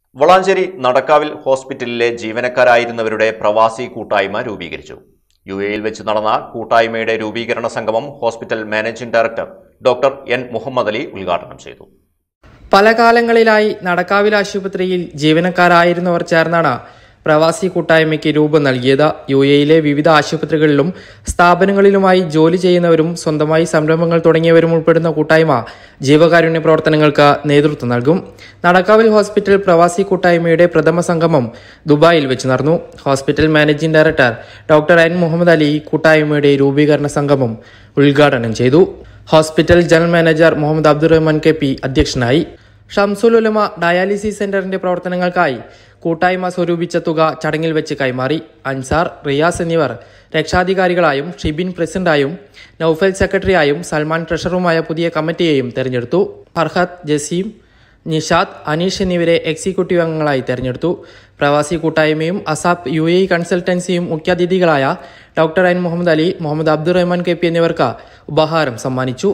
വളാഞ്ചേരി നടക്കാവിൽ ഹോസ്പിറ്റലിലെ ജീവനക്കാരായിരുന്നവരുടെ പ്രവാസി കൂട്ടായ്മ രൂപീകരിച്ചു യു എയിൽ വെച്ച് നടന്ന കൂട്ടായ്മയുടെ രൂപീകരണ സംഗമം hospital managing director doctor N Muhammad Ali ഉദ്ഘാടനം ചെയ്തു പല കാലങ്ങളിലായി നടക്കാവിൽ ആശുപത്രിയിൽ ജീവനക്കാരായിരുന്നവർ ചേർന്നാണ് പ്രവാസി കൂട്ടായ്മയ്ക്ക് രൂപം നൽകിയത് യു എയിലെ വിവിധ ആശുപത്രികളിലും സ്ഥാപനങ്ങളിലുമായി ജോലി ചെയ്യുന്നവരും സ്വന്തമായി സംരംഭങ്ങൾ തുടങ്ങിയവരും ഉൾപ്പെടുന്ന കൂട്ടായ്മ ജീവകാരുണ്യ പ്രവർത്തനങ്ങൾക്ക് നേതൃത്വം നൽകും നടക്കാവിൽ ഹോസ്പിറ്റൽ പ്രവാസി കൂട്ടായ്മയുടെ പ്രഥമ സംഗമം ദുബായിൽ വെച്ച് നടന്നു hospital managing director doctor N Muhammad Ali കൂട്ടായ്മയുടെ രൂപീകരണ സംഗമം ഉദ്ഘാടനം ചെയ്തു hospital general manager Muhammad Abdurahman K P അധ്യക്ഷനായി ഷംസുൽ ഉലമ ഡയാലിസിസ് സെന്ററിന്റെ പ്രവർത്തനങ്ങൾക്കായി കൂട്ടായ്മ സ്വരൂപിച്ച തുക ചടങ്ങിൽ വെച്ച് കൈമാറി അൻസാർ റിയാസ് എന്നിവർ രക്ഷാധികാരികളായും ഷിബിൻ പ്രസിഡന്റായും നൌഫൽ സെക്രട്ടറിയായും സൽമാൻ ട്രഷറുമായ പുതിയ കമ്മിറ്റിയെയും തെരഞ്ഞെടുത്തു ഫർഹത്ത് ജസീം നിഷാദ് അനീഷ് എന്നിവരെ എക്സിക്യൂട്ടീവ് അംഗങ്ങളായി തെരഞ്ഞെടുത്തു പ്രവാസി കൂട്ടായ്മയും അസാപ്പ് യു എ കൺസൾട്ടൻസിയും മുഖ്യാതിഥികളായ doctor N Muhammad Ali Muhammad Abdurahman K P എന്നിവർക്ക് ഉപഹാരം സമ്മാനിച്ചു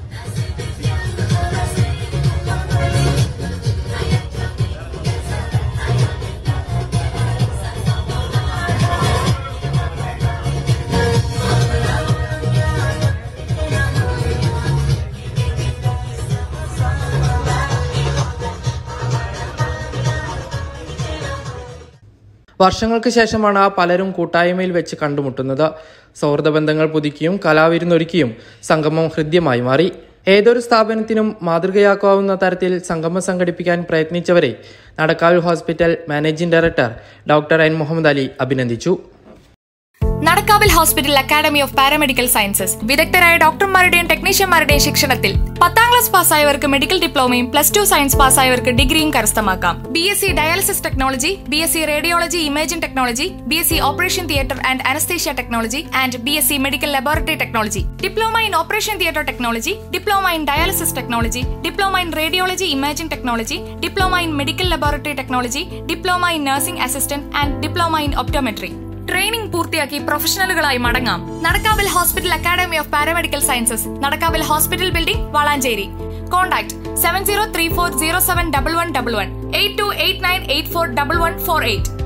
വർഷങ്ങൾക്ക് ശേഷമാണ് പലരും കൂട്ടായ്മയിൽ വെച്ച് കണ്ടുമുട്ടുന്നത് സൗഹൃദ ബന്ധങ്ങൾ പുതുക്കിയും കലാവിരുന്നൊരുക്കിയും സംഗമം ഹൃദ്യമായി മാറി ഏതൊരു സ്ഥാപനത്തിനും മാതൃകയാക്കാവുന്ന തരത്തിൽ സംഗമം സംഘടിപ്പിക്കാൻ പ്രയത്നിച്ചവരെ Nadakkavil hospital managing director doctor N Muhammad Ali അഭിനന്ദിച്ചു Nadakkavil hospital academy of paramedical sciences വിദഗ്ധരായ ഡോക്ടർമാരുടെയും ടെക്നീഷ്യന്മാരുടെയും ശിക്ഷണത്തിൽ പത്താം ക്ലാസ് പാസ്സായവർക്ക് മെഡിക്കൽ ഡിപ്ലോമയും പ്ലസ് ടു സയൻസ് പാസ്സായവർക്ക് ഡിഗ്രിയും കരസ്ഥമാക്കാം B S C dialysis technology B S C radiology imaging technology B S C operation theatre and anaesthesia technology and B S C medical laboratory technology diploma in operation theatre technology diploma in dialysis technology diploma in radiology imaging technology diploma in medical laboratory technology diploma in nursing assistant and diploma in optometry training പൂർത്തിയാക്കി പ്രൊഫഷണലുകളായി മടങ്ങാം Nadakkavil hospital academy of paramedical sciences Nadakkavil hospital building Valanchery contact seven zero three four zero seven double one double one eight two eight nine eight four double one four eight